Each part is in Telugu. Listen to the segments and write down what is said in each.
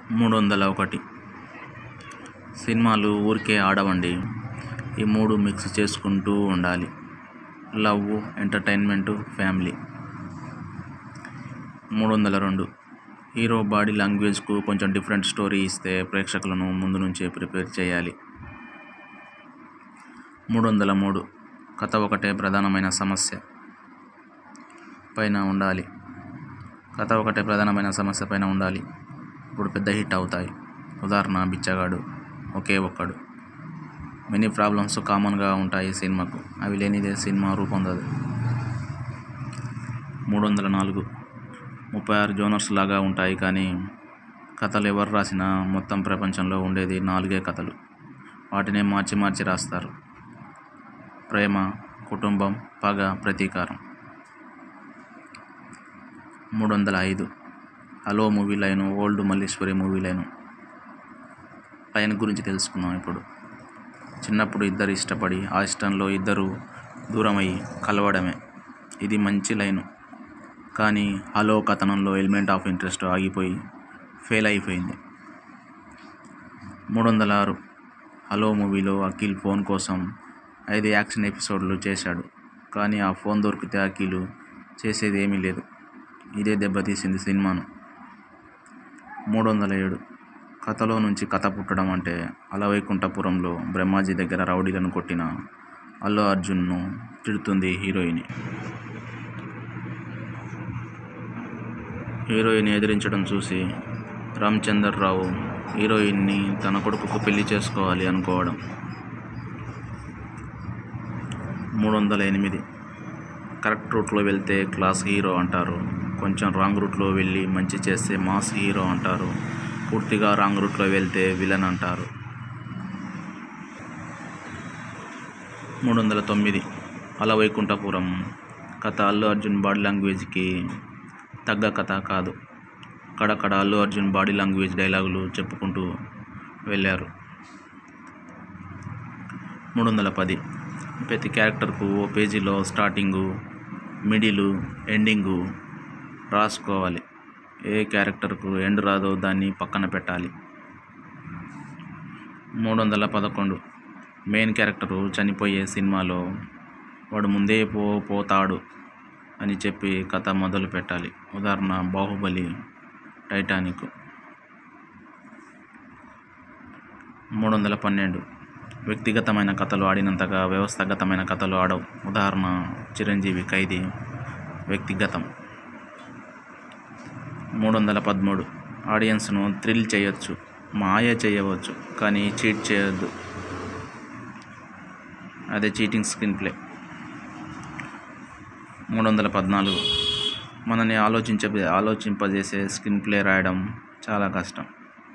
మూడు వందల ఒకటి సినిమాలు ఊరికే ఆడవండి ఈ మూడు మిక్స్ చేసుకుంటూ ఉండాలి లవ్ ఎంటర్టైన్మెంట్ ఫ్యామిలీ మూడు వందల రెండు హీరో బాడీ లాంగ్వేజ్కు కొంచెం డిఫరెంట్ స్టోరీ ఇస్తే ప్రేక్షకులను ముందు నుంచే ప్రిపేర్ చేయాలి మూడు వందల మూడు కథ ఒకటే ప్రధానమైన సమస్య పైన ఉండాలి కథ ఒకటే ప్రధానమైన సమస్య పైన ఉండాలి ఇప్పుడు పెద్ద హిట్ అవుతాయి ఉదాహరణ బిచ్చగాడు ఒకే ఒక్కడు మెనీ ప్రాబ్లమ్స్ కామన్గా ఉంటాయి సినిమాకు అవి లేనిదే సినిమా రూపొందదు మూడు వందల నాలుగు ముప్పై ఆరు జోనర్స్ లాగా ఉంటాయి కానీ కథలు ఎవరు రాసినా మొత్తం ప్రపంచంలో ఉండేది నాలుగే కథలు వాటినే మార్చి మార్చి రాస్తారు ప్రేమ కుటుంబం పగ ప్రతీకారం మూడు వందల ఐదు hello movie line old Malleswari movie line line గురించి తెలుసుకుందాం ఇప్పుడు చిన్నప్పుడు ఇద్దరు ఇష్టపడి ఆ ఇష్టంలో ఇద్దరు దూరమయ్యి కలవడమే ఇది మంచి లైను కానీ హలో కథనంలో ఎలిమెంట్ ఆఫ్ ఇంట్రెస్ట్ ఆగిపోయి ఫెయిల్ అయిపోయింది మూడు వందల ఆరు హలో మూవీలో అఖిల్ ఫోన్ కోసం ఐదు యాక్షన్ ఎపిసోడ్లు చేశాడు కానీ ఆ ఫోన్ దొరికితే అఖిల్ చేసేది ఏమీ లేదు ఇదే దెబ్బతీసింది సినిమాను మూడు వందల ఏడు కథలో నుంచి కథ పుట్టడం అంటే అలవైకుంఠపురంలో బ్రహ్మాజీ దగ్గర రౌడీలను కొట్టిన అల్లు అర్జున్ను తిడుతుంది హీరోయిన్ హీరోయిన్ ఎదిరించడం చూసి రామచందర్ రావు హీరోయిన్ని తన కొడుకుకు పెళ్లి చేసుకోవాలి అనుకోవడం మూడు వందల ఎనిమిది కరెక్ట్ రూట్లో వెళ్తే క్లాస్ హీరో అంటారు కొంచెం రాంగ్ రూట్లో వెళ్ళి మంచి చేస్తే మాస్ హీరో అంటారు పూర్తిగా రాంగ్ రూట్లో వెళ్తే విలన్ అంటారు మూడు వందల తొమ్మిది అలవైకుంఠపురం కథ అల్లు అర్జున్ బాడీ లాంగ్వేజ్కి తగ్గ కథ కాదు కడకడ అల్లు అర్జున్ బాడీ లాంగ్వేజ్ డైలాగులు చెప్పుకుంటూ వెళ్ళారు మూడు వందల పది ప్రతి క్యారెక్టర్కు ఓ పేజీలో స్టార్టింగు మిడిలు ఎండింగు రాసుకోవాలి ఏ క్యారెక్టర్కు ఎండ్ రాదో దాన్ని పక్కన పెట్టాలి మూడు వందల పదకొండు మెయిన్ క్యారెక్టరు చనిపోయే సినిమాలో వాడు ముందే పో పోతాడు అని చెప్పి కథ మొదలు పెట్టాలి ఉదాహరణ బాహుబలి టైటానిక్ మూడు వందల పన్నెండు వ్యక్తిగతమైన కథలు ఆడినంతగా వ్యవస్థాగతమైన కథలు ఆడవు ఉదాహరణ చిరంజీవి ఖైదీ వ్యక్తిగతం మూడు వందల పదమూడు ఆడియన్స్ను థ్రిల్ చేయొచ్చు మాయ చేయవచ్చు కానీ చీట్ చేయొద్దు అదే చీటింగ్ స్క్రీన్ ప్లే మూడు వందల పద్నాలుగు మనని ఆలోచించ ఆలోచింపజేసే స్క్రీన్ ప్లే రాయడం చాలా కష్టం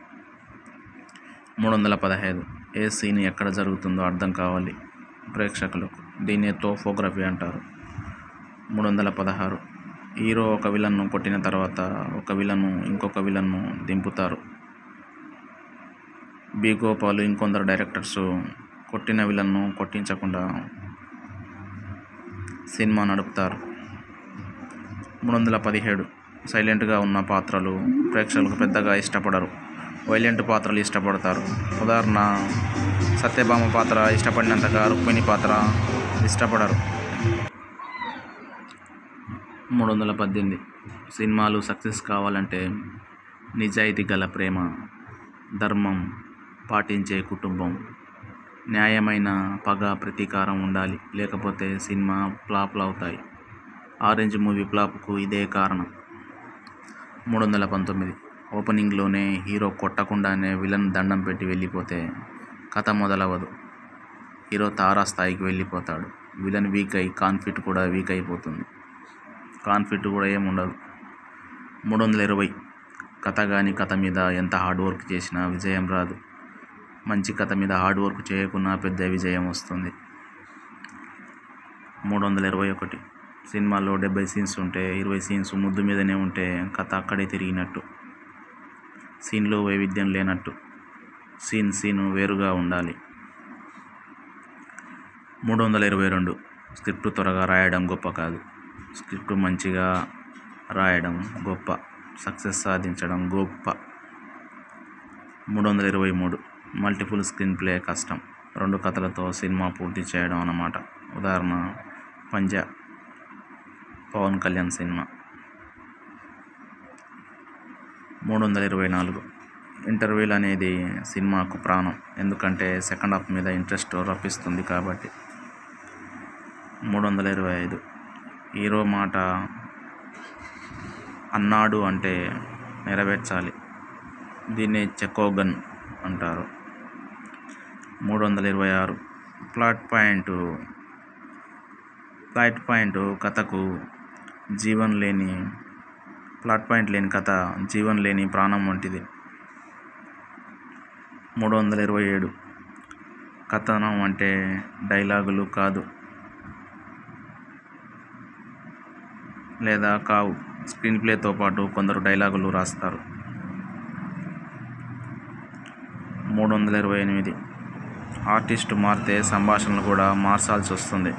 మూడు వందల పదహైదు ఏ సీన్ ఎక్కడ జరుగుతుందో అర్థం కావాలి ప్రేక్షకులకు దీన్నే తోఫోగ్రఫీ అంటారు మూడు వందల పదహారు హీరో ఒక విలన్ను కొట్టిన తర్వాత ఒక విలను ఇంకొక విలన్ను దింపుతారు బి గోపాలు ఇంకొందరు డైరెక్టర్స్ కొట్టిన విలన్ను కొట్టించకుండా సినిమా నడుపుతారు మూడు వందల పదిహేడు సైలెంట్గా ఉన్న పాత్రలు ప్రేక్షకులకు పెద్దగా ఇష్టపడరు వైలెంట్ పాత్రలు ఇష్టపడతారు ఉదాహరణ సత్యభామ పాత్ర ఇష్టపడినంతగా రుక్మిణి పాత్ర ఇష్టపడరు మూడు వందల పద్దెనిమిది సినిమాలు సక్సెస్ కావాలంటే నిజాయితీ గల ప్రేమ ధర్మం పాటించే కుటుంబం న్యాయమైన పగ ప్రతీకారం ఉండాలి లేకపోతే సినిమా ఫ్లాప్లు అవుతాయి ఆరెంజ్ మూవీ ఫ్లాప్కు ఇదే కారణం మూడు వందల పంతొమ్మిది ఓపెనింగ్లోనే హీరో కొట్టకుండానే విలన్ దండం పెట్టి వెళ్ళిపోతే కథ మొదలవదు హీరో తారా స్థాయికి వెళ్ళిపోతాడు విలన్ వీక్ అయి కాన్ఫిట్ కూడా వీక్ అయిపోతుంది కాన్ఫిట్ కూడా ఏముండదు మూడు వందల ఇరవై కథ కానీ కథ మీద ఎంత హార్డ్ వర్క్ చేసినా విజయం రాదు మంచి కథ మీద హార్డ్ వర్క్ చేయకున్నా పెద్ద విజయం వస్తుంది మూడు వందల ఇరవై ఒకటి సినిమాలో డెబ్బై సీన్స్ ఉంటే ఇరవై సీన్స్ ముద్దు మీదనే ఉంటే కథ అక్కడే తిరిగినట్టు సీన్లో వైవిధ్యం లేనట్టు సీన్ సీను వేరుగా ఉండాలి మూడు వందల ఇరవై రెండు స్క్రిప్ట్ త్వరగా రాయడం గొప్ప కాదు స్క్రిప్ట్ మంచిగా రాయడం గొప్ప సక్సెస్ సాధించడం గొప్ప మూడు వందల ఇరవై మూడు మల్టిపుల్ స్క్రీన్ ప్లే కష్టం రెండు కథలతో సినిమా పూర్తి చేయడం అన్నమాట ఉదాహరణ పంజా పవన్ కళ్యాణ్ సినిమా మూడు వందల ఇరవై నాలుగు ఇంటర్వ్యూల్ అనేది సినిమాకు ప్రాణం ఎందుకంటే సెకండ్ హాఫ్ మీద ఇంట్రెస్ట్ రప్పిస్తుంది కాబట్టి మూడు వందల ఇరవై ఐదు హీరో మాట అన్నాడు అంటే నెరవేర్చాలి దీన్ని చెకోగన్ అంటారు మూడు వందల ఇరవై ఆరు ప్లాట్ పాయింట్ ప్లాట్ పాయింట్ కథకు జీవం లేని ప్లాట్ పాయింట్ లేని కథ జీవం లేని ప్రాణం వంటిది మూడు వందల ఇరవై ఏడు కథనం అంటే డైలాగులు కాదు లేదా కావు స్క్రీన్ ప్లేతో పాటు కొందరు డైలాగులు రాస్తారు మూడు వందల ఇరవై ఎనిమిది ఆర్టిస్ట్ మారితే సంభాషణలు కూడా మార్చాల్సి వస్తుంది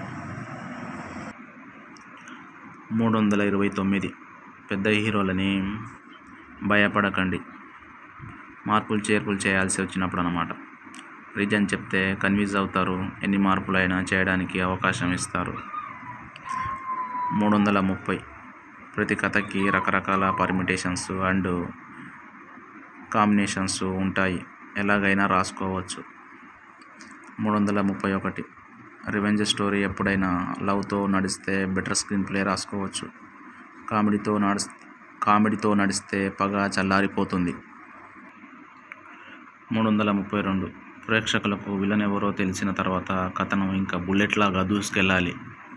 మూడు వందల ఇరవై తొమ్మిది పెద్ద హీరోలని భయపడకండి మార్పులు చేర్పులు చేయాల్సి వచ్చినప్పుడు అన్నమాట రీజన్ చెప్తే కన్విన్స్ అవుతారు ఎన్ని మార్పులైనా చేయడానికి అవకాశం ఇస్తారు మూడు వందల ముప్పై ప్రతి కథకి రకరకాల పర్మిటేషన్స్ అండ్ కాంబినేషన్స్ ఉంటాయి ఎలాగైనా రాసుకోవచ్చు మూడు వందల ముప్పై ఒకటి రివెంజ్ స్టోరీ ఎప్పుడైనా లవ్తో నడిస్తే బెటర్ స్క్రీన్ ప్లే రాసుకోవచ్చు కామెడీతో నడిస్ కామెడీతో నడిస్తే పగ చల్లారిపోతుంది మూడు వందల ముప్పై రెండు ప్రేక్షకులకు విలన్ ఎవరో తెలిసిన తర్వాత కథను ఇంకా బుల్లెట్ లాగా దూసుకెళ్ళాలి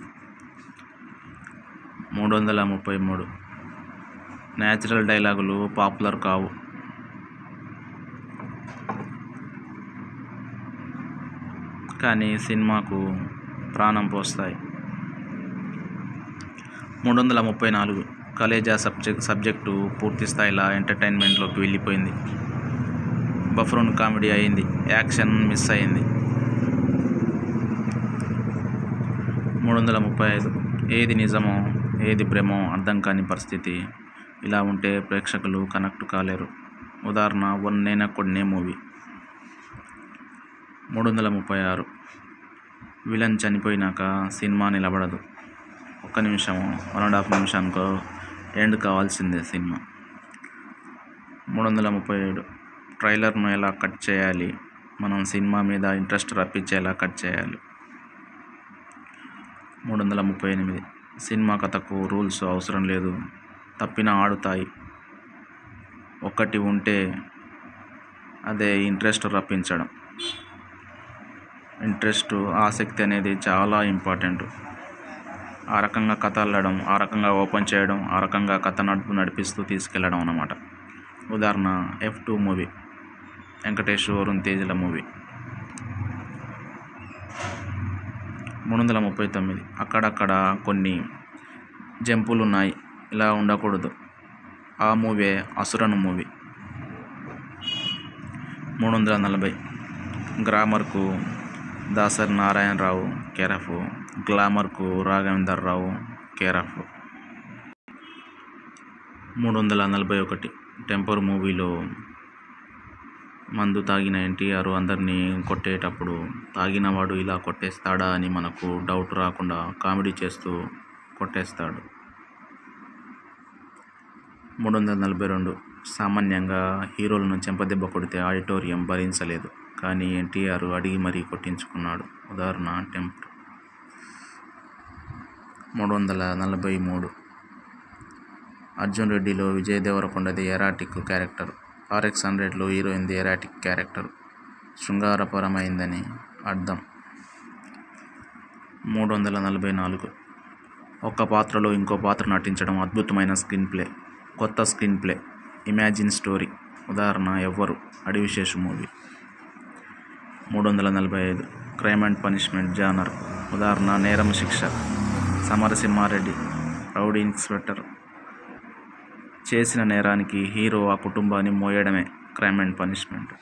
మూడు వందల ముప్పై మూడు న్యాచురల్ డైలాగులు పాపులర్ కావు కానీ సినిమాకు ప్రాణం పోస్తాయి మూడు వందల ముప్పై నాలుగు కలేజా సబ్జెక్ట్ సబ్జెక్టు పూర్తి స్థాయిలో ఎంటర్టైన్మెంట్లోకి వెళ్ళిపోయింది బఫ్రోన్ కామెడీ అయింది యాక్షన్ మిస్ అయింది మూడు వందల ముప్పై ఐదు ఏది నిజమో ఏది భ్రమో అర్థం కాని పరిస్థితి ఇలా ఉంటే ప్రేక్షకులు కనెక్ట్ కాలేరు ఉదాహరణ వన్ నేన కొన్నే మూవీ మూడు వందల ముప్పై ఆరు విలన్ చనిపోయినాక సినిమా నిలబడదు ఒక్క నిమిషం వన్ అండ్ హాఫ్ నిమిషానికో ఎండ్ కావాల్సిందే సినిమా మూడు వందల ముప్పై ఏడు ట్రైలర్ను ఎలా కట్ చేయాలి మనం సినిమా మీద ఇంట్రెస్ట్ రప్పించేలా కట్ చేయాలి మూడు వందల ముప్పై ఎనిమిది సినిమా కథకు రూల్స్ అవసరం లేదు తప్పిన ఆడుతాయి ఒకటి ఉంటే అదే ఇంట్రెస్ట్ రప్పించడం ఇంట్రెస్ట్ ఆసక్తి అనేది చాలా ఇంపార్టెంట్ ఆ రకంగా కథ అల్లడం ఆ రకంగా ఓపెన్ చేయడం ఆ రకంగా కథ నడుపు నడిపిస్తూ తీసుకెళ్ళడం అన్నమాట ఉదాహరణ F two movie Venkatesh Varun తేజ్ల మూవీ మూడు వందల ముప్పై తొమ్మిది అక్కడక్కడ కొన్ని జంపులు ఉన్నాయి ఇలా ఉండకూడదు ఆ మూవీ అసురను మూవీ మూడు వందల నలభై గ్రామర్కు దాసరి నారాయణరావు కేరఫ్ గ్లామర్కు రాఘవేందర్ రావు కేరఫ్ మూడు వందల నలభై ఒకటి టెంపర్ మూవీలో మందు తాగిన ఎన్టీఆర్ అందరినీ కొట్టేటప్పుడు తాగినవాడు ఇలా కొట్టేస్తాడా అని మనకు డౌట్ రాకుండా కామెడీ చేస్తూ కొట్టేస్తాడు మూడు వందల నలభై రెండు సామాన్యంగా హీరోలను చెంపదెబ్బ కొడితే ఆడిటోరియం భరించలేదు కానీ ఎన్టీఆర్ అడిగి మరీ కొట్టించుకున్నాడు ఉదాహరణ టెంపర్ మూడు వందల నలభై మూడు అర్జున్ రెడ్డిలో విజయ్ దేవరకొండది ఎరాటిక్ క్యారెక్టర్ ఆర్ఎక్స్ హండ్రెడ్లో హీరోయిన్ది ఎరాటిక్ క్యారెక్టర్ శృంగారపరమైందని అర్థం మూడు వందల నలభై నాలుగు ఒక పాత్రలో ఇంకో పాత్ర నటించడం అద్భుతమైన స్క్రీన్ ప్లే కొత్త స్క్రీన్ ప్లే ఇమాజిన్ స్టోరీ ఉదాహరణ ఎవ్వరు అడివిశేషు మూవీ మూడు వందల నలభై ఐదు క్రైమ్ అండ్ పనిష్మెంట్ జానర్ ఉదాహరణ నేరం శిక్ష సమరసింహారెడ్డి రౌడీ ఇన్స్పెక్టర్ చేసిన నేరానికి హీరో ఆ కుటుంబాన్ని మోయడమే క్రైమ్ అండ్ పనిష్మెంట్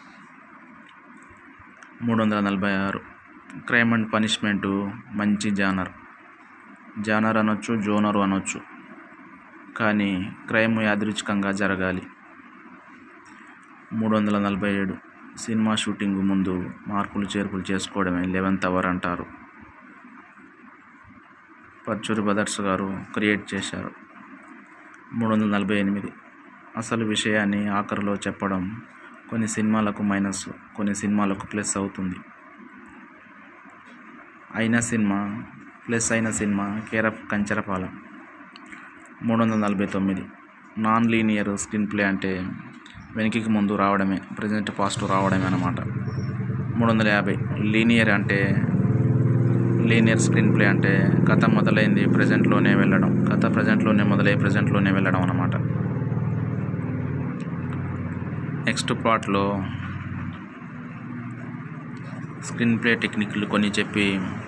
మూడు వందల నలభై ఆరు క్రైమ్ అండ్ పనిష్మెంట్ మంచి జానర్ జానర్ అనొచ్చు జోనర్ అనొచ్చు కానీ క్రైమ్ యాదృచ్ఛికంగా జరగాలి మూడు వందల నలభై ఏడు సినిమా షూటింగ్ ముందు మార్పులు చేర్పులు చేసుకోవడమే లెవెన్త్ అవర్ అంటారు పర్చూరి బ్రదర్స్ గారు క్రియేట్ చేశారు మూడు వందల నలభై ఎనిమిది అసలు విషయాన్ని ఆఖరిలో చెప్పడం కొన్ని సినిమాలకు మైనస్ కొన్ని సినిమాలకు ప్లస్ అవుతుంది అయిన సినిమా ప్లస్ అయిన సినిమా కేరఫ్ కంచరపాలెం మూడు వందల నలభై తొమ్మిది నాన్ లీనియర్ స్క్రీన్ ప్లే అంటే వెనక్కి ముందు రావడమే ప్రజెంట్ పాస్ట్ రావడమే అన్నమాట మూడు వందల యాభై లీనియర్ అంటే లీనియర్ స్క్రీన్ ప్లే అంటే కథ మొదలైంది ప్రజెంట్లోనే వెళ్ళడం కథ ప్రజెంట్లోనే మొదలై ప్రజెంట్లోనే వెళ్ళడం అన్నమాట నెక్స్ట్ పార్ట్లో స్క్రీన్ ప్లే టెక్నిక్లు కొన్ని చెప్పి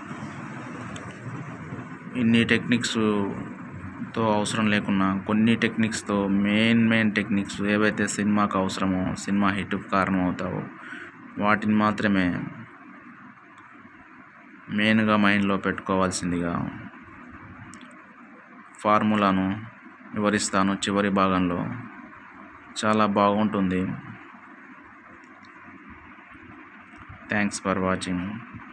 ఇన్ని టెక్నిక్స్తో అవసరం లేకున్నా కొన్ని టెక్నిక్స్తో మెయిన్ మెయిన్ టెక్నిక్స్ ఏవైతే సినిమాకు అవసరమో సినిమా హిట్కు కారణం అవుతావో వాటిని మాత్రమే మెయిన్గా మైండ్లో పెట్టుకోవాల్సిందిగా ఫార్ములాను వివరిస్తాను చివరి భాగంలో చాలా బాగుంటుంది థ్యాంక్స్ ఫర్ వాచింగ్